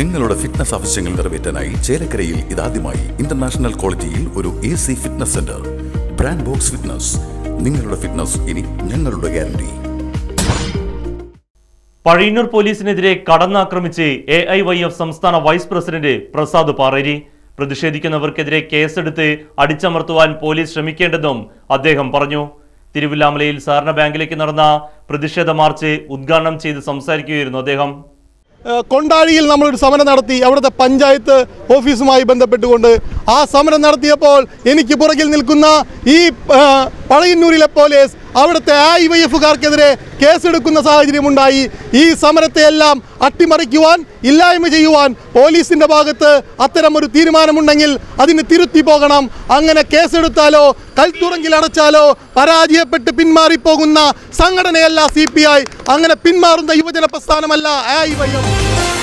നിങ്ങളുടെ ഫിറ്റ്നസ് ആവശ്യങ്ങൾ നിറവേറ്റാനായി ചേലക്കരയിൽ ഇതാദ്യമായി ഇന്റർനാഷണൽ ക്വാളിറ്റിയിൽ ഒരു A C fitness centre brand box fitness നിങ്ങളുടെ ഫിറ്റ്നസ് ഇനി ഞങ്ങളുടെ ഗ്യാരണ്ടി പഴയന്നൂർ പോലീസിനെതിരെ കടന്നാക്രമിച്ച് എ ഐ വൈ എഫ് സംസ്ഥാന വൈസ് പ്രസിഡന്റ് പ്രസാദ് പാറേരി പ്രതിഷേധിക്കുന്നവർക്കെതിരെ കേസെടുത്ത് അടിച്ചമർത്തുവാൻ പോലീസ് ശ്രമിക്കേണ്ടെന്നും അദ്ദേഹം പറഞ്ഞു തിരുവില്ലാമലയിൽ സഹകരണ ബാങ്കിലേക്ക് നടന്ന പ്രതിഷേധ മാർച്ച് ഉദ്ഘാടനം ചെയ്ത് സംസാരിക്കുകയായിരുന്നു അദ്ദേഹം ഏഹ് കൊണ്ടാഴിയിൽ നമ്മളൊരു സമരം നടത്തി അവിടുത്തെ പഞ്ചായത്ത് ഓഫീസുമായി ബന്ധപ്പെട്ടുകൊണ്ട് ആ സമരം നടത്തിയപ്പോൾ എനിക്ക് പുറകിൽ നിൽക്കുന്ന ഈ ഏഹ്, പഴയന്നൂരിലെ പോലീസ് അവിടുത്തെ ഐ വൈ എഫുകാർക്കെതിരെ കേസെടുക്കുന്ന സാഹചര്യമുണ്ടായി ഈ സമരത്തെയെല്ലാം അട്ടിമറിക്കുവാൻ ഇല്ലായ്മ ചെയ്യുവാൻ പോലീസിന്റെ ഭാഗത്ത് അത്തരമൊരു തീരുമാനമുണ്ടെങ്കിൽ അതിന് തിരുത്തി പോകണം അങ്ങനെ കേസെടുത്താലോ കൽത്തുറങ്കിൽ അടച്ചാലോ പരാജയപ്പെട്ട് പിന്മാറിപ്പോകുന്ന സംഘടനയല്ല സി പി ഐ അങ്ങനെ പിന്മാറുന്ന യുവജന പ്രസ്ഥാനമല്ല ഐ വൈ എഫ്